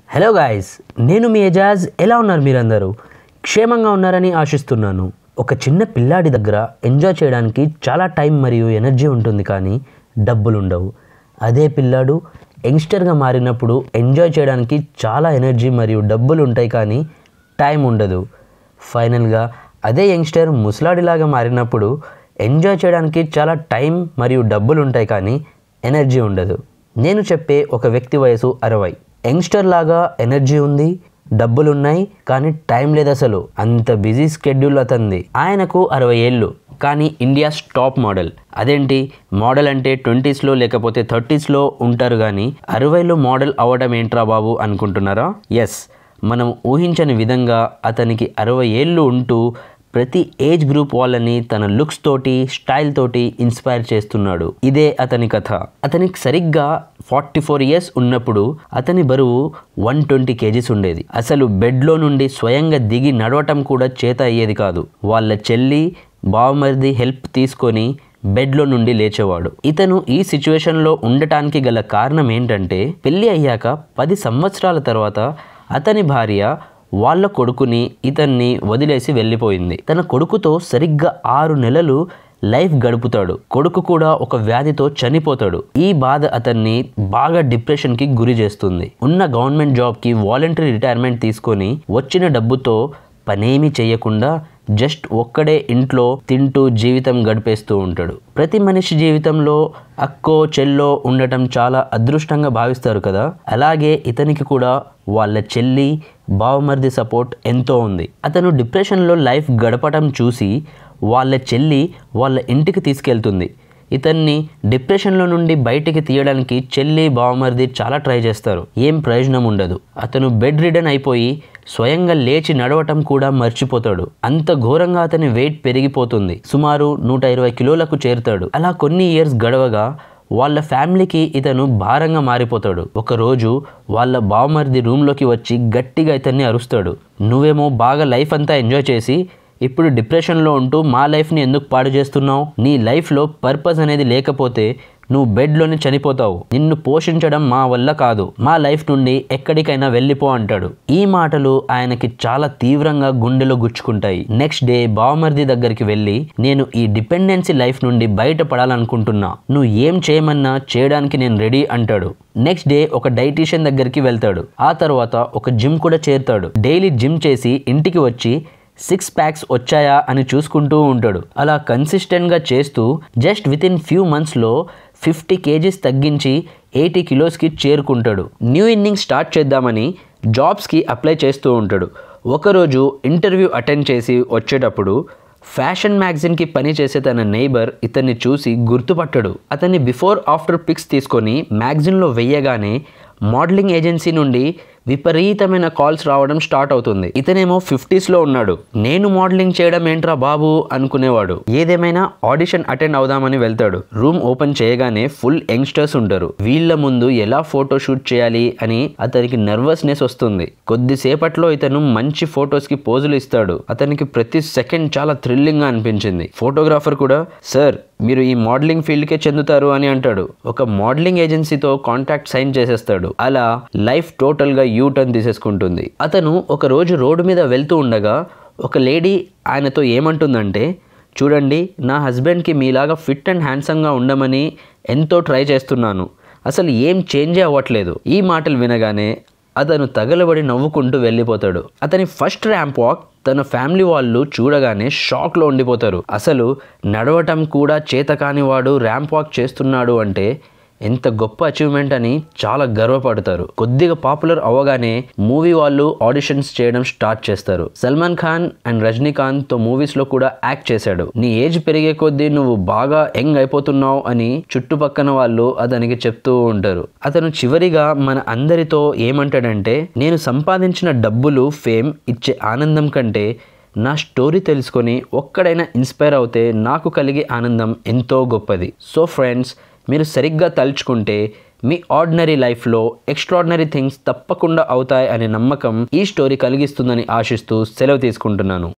hello guys నేను మీ ఎజాజ్ ఎలా ఉన్నారు మీరందరూ క్షేమంగా ఉన్నారని ఆశిస్తున్నాను ఒక చిన్న పిల్లాడి దగ్గర ఎంజాయ్ చేయడానికి చాలా టైం మరియు ఎనర్జీ ఉంటుంది కానీ డబ్బులు ఉండవు అదే పిల్లాడు యంగ్స్టర్గా మారినప్పుడు ఎంజాయ్ చేయడానికి చాలా ఎనర్జీ మరియు డబ్బులు ఉంటాయి కానీ టైం ఉండదు ఫైనల్గా అదే యంగ్స్టర్ ముసలాడిలాగా మారినప్పుడు ఎంజాయ్ చేయడానికి చాలా టైం మరియు డబ్బులు ఉంటాయి కానీ ఎనర్జీ ఉండదు నేను చెప్పే ఒక వ్యక్తి వయసు అరవై యంగ్స్టర్ లాగా ఎనర్జీ ఉంది డబ్బులు ఉన్నాయి కానీ టైం లేదు అసలు అంత బిజీ స్కెడ్యూల్ అతంది ఆయనకు అరవై ఏళ్ళు కానీ ఇండియా టాప్ మోడల్ అదేంటి మోడల్ అంటే ట్వంటీస్లో లేకపోతే థర్టీస్లో ఉంటారు కానీ అరవైలో మోడల్ అవ్వడం ఏంట్రా బాబు అనుకుంటున్నారా ఎస్ మనం ఊహించని విధంగా అతనికి అరవై ఏళ్ళు ఉంటూ ప్రతి ఏజ్ గ్రూప్ వాళ్ళని తన లుక్స్ తోటి స్టైల్ తోటి ఇన్స్పైర్ చేస్తున్నాడు ఇదే అతని కథ అతనికి సరిగ్గా ఫార్టీ ఫోర్ ఇయర్స్ ఉన్నప్పుడు అతని బరువు వన్ ట్వంటీ కేజీస్ ఉండేది అసలు బెడ్లో నుండి స్వయంగా దిగి నడవటం కూడా చేత అయ్యేది కాదు వాళ్ళ చెల్లి బావమరిది హెల్ప్ తీసుకొని బెడ్లో నుండి లేచేవాడు ఇతను ఈ సిచ్యువేషన్లో ఉండటానికి గల కారణం ఏంటంటే పెళ్ళి అయ్యాక పది సంవత్సరాల తర్వాత అతని భార్య వాళ్ళ కొడుకుని ఇతన్ని వదిలేసి వెళ్ళిపోయింది తన కొడుకుతో సరిగ్గా ఆరు నెలలు లైఫ్ గడుపుతాడు కొడుకు కూడా ఒక వ్యాధితో చనిపోతాడు ఈ బాధ అతన్ని బాగా డిప్రెషన్కి గురి చేస్తుంది ఉన్న గవర్నమెంట్ జాబ్కి వాలంటరీ రిటైర్మెంట్ తీసుకొని వచ్చిన డబ్బుతో పనేమీ చేయకుండా జస్ట్ ఒక్కడే ఇంట్లో తింటూ జీవితం గడిపేస్తూ ఉంటాడు ప్రతి మనిషి జీవితంలో అక్కో చెల్లో ఉండటం చాలా అదృష్టంగా భావిస్తారు కదా అలాగే ఇతనికి కూడా వాళ్ళ చెల్లి బావమరిది సపోర్ట్ ఎంతో ఉంది అతను డిప్రెషన్లో లైఫ్ గడపటం చూసి వాళ్ళ చెల్లి వాళ్ళ ఇంటికి తీసుకెళ్తుంది ఇతన్ని డిప్రెషన్లో నుండి బయటికి తీయడానికి చెల్లి బావమరిది చాలా ట్రై చేస్తారు ఏం ప్రయోజనం ఉండదు అతను బెడ్ రిడన్ అయిపోయి స్వయంగా లేచి నడవటం కూడా మర్చిపోతాడు అంత ఘోరంగా అతని వెయిట్ పెరిగిపోతుంది సుమారు నూట ఇరవై కిలోలకు చేరుతాడు అలా కొన్ని ఇయర్స్ గడవగా వాళ్ళ ఫ్యామిలీకి ఇతను భారంగా మారిపోతాడు ఒకరోజు వాళ్ళ బావమరిది రూమ్లోకి వచ్చి గట్టిగా ఇతన్ని అరుస్తాడు నువ్వేమో బాగా లైఫ్ అంతా ఎంజాయ్ చేసి ఇప్పుడు డిప్రెషన్లో ఉంటూ మా లైఫ్ని ఎందుకు పాడు చేస్తున్నావు నీ లైఫ్లో పర్పస్ అనేది లేకపోతే నువ్వు బెడ్లోనే చనిపోతావు నిన్ను పోషించడం మా వల్ల కాదు మా లైఫ్ నుండి ఎక్కడికైనా వెళ్ళిపో అంటాడు ఈ మాటలు ఆయనకి చాలా తీవ్రంగా గుండెలో గుచ్చుకుంటాయి నెక్స్ట్ డే బావమర్ది దగ్గరికి వెళ్ళి నేను ఈ డిపెండెన్సీ లైఫ్ నుండి బయటపడాలనుకుంటున్నా నువ్వు ఏం చేయమన్నా చేయడానికి నేను రెడీ అంటాడు నెక్స్ట్ డే ఒక డైటీషియన్ దగ్గరికి వెళ్తాడు ఆ తర్వాత ఒక జిమ్ కూడా చేరుతాడు డైలీ జిమ్ చేసి ఇంటికి వచ్చి సిక్స్ ప్యాక్స్ వచ్చాయా అని చూసుకుంటూ ఉంటాడు అలా కన్సిస్టెంట్గా చేస్తూ జస్ట్ విత్ ఇన్ ఫ్యూ మంత్స్లో ఫిఫ్టీ కేజీస్ తగ్గించి ఎయిటీ కిలోస్కి చేరుకుంటాడు న్యూ ఇన్నింగ్ స్టార్ట్ చేద్దామని జాబ్స్కి అప్లై చేస్తూ ఉంటాడు ఒకరోజు ఇంటర్వ్యూ అటెండ్ చేసి వచ్చేటప్పుడు ఫ్యాషన్ మ్యాగజిన్కి పనిచేసే తన నైబర్ ఇతన్ని చూసి గుర్తుపట్టడు అతన్ని బిఫోర్ ఆఫ్టర్ పిక్స్ తీసుకొని మ్యాగజిన్లో వెయ్యగానే మోడలింగ్ ఏజెన్సీ నుండి విపరీతమైన కాల్స్ రావడం స్టార్ట్ అవుతుంది ఇతనేమో ఫిఫ్టీస్లో ఉన్నాడు నేను మోడలింగ్ చేయడం ఏంట్రా బాబు అనుకునేవాడు ఏదేమైనా ఆడిషన్ అటెండ్ అవుదామని వెళ్తాడు రూమ్ ఓపెన్ చేయగానే ఫుల్ యంగ్స్టర్స్ ఉంటారు వీళ్ళ ముందు ఎలా ఫోటో షూట్ చేయాలి అని అతనికి నర్వస్నెస్ వస్తుంది కొద్దిసేపట్లో ఇతను మంచి ఫొటోస్ కి పోజులు ఇస్తాడు అతనికి ప్రతి సెకండ్ చాలా థ్రిల్లింగ్ గా అనిపించింది ఫోటోగ్రాఫర్ కూడా సార్ మీరు ఈ మోడలింగ్ ఫీల్డ్కే చెందుతారు అని అంటాడు ఒక మోడలింగ్ ఏజెన్సీతో కాంటాక్ట్ సైన్ చేసేస్తాడు అలా లైఫ్ టోటల్గా యూ టర్న్ తీసేసుకుంటుంది అతను ఒక రోజు రోడ్డు మీద వెళ్తూ ఉండగా ఒక లేడీ ఆయనతో ఏమంటుందంటే చూడండి నా హస్బెండ్కి మీలాగా ఫిట్ అండ్ హ్యాండ్సమ్గా ఉండమని ఎంతో ట్రై చేస్తున్నాను అసలు ఏం చేంజే అవ్వట్లేదు ఈ మాటలు వినగానే అతను తగలబడి నవ్వుకుంటూ వెళ్ళిపోతాడు అతని ఫస్ట్ ర్యాంప్ వాక్ తన ఫ్యామిలీ వాళ్ళు చూడగానే షాక్లో ఉండిపోతారు అసలు నడవటం కూడా చేతకాని వాడు ర్యాంప్ వాక్ చేస్తున్నాడు అంటే ఎంత గొప్ప అచీవ్మెంట్ అని చాలా గర్వపడతారు కొద్దిగా పాపులర్ అవ్వగానే మూవీ వాళ్ళు ఆడిషన్స్ చేయడం స్టార్ట్ చేస్తారు సల్మాన్ ఖాన్ అండ్ రజనీకాంత్ తో మూవీస్ లో కూడా యాక్ట్ చేశాడు నీ ఏజ్ పెరిగే కొద్దీ నువ్వు బాగా యంగ్ అయిపోతున్నావు అని చుట్టుపక్కన వాళ్ళు అతనికి చెప్తూ ఉంటారు అతను చివరిగా మన అందరితో ఏమంటాడంటే నేను సంపాదించిన డబ్బులు ఫేమ్ ఇచ్చే ఆనందం కంటే నా స్టోరీ తెలుసుకొని ఒక్కడైనా ఇన్స్పైర్ అవుతే నాకు కలిగే ఆనందం ఎంతో గొప్పది సో ఫ్రెండ్స్ మీరు సరిగ్గా తలుచుకుంటే మీ ఆర్డినరీ లైఫ్లో ఎక్స్ట్రాడినరీ థింగ్స్ తప్పకుండా అవుతాయి అనే నమ్మకం ఈ స్టోరీ కలిగిస్తుందని ఆశిస్తూ సెలవు తీసుకుంటున్నాను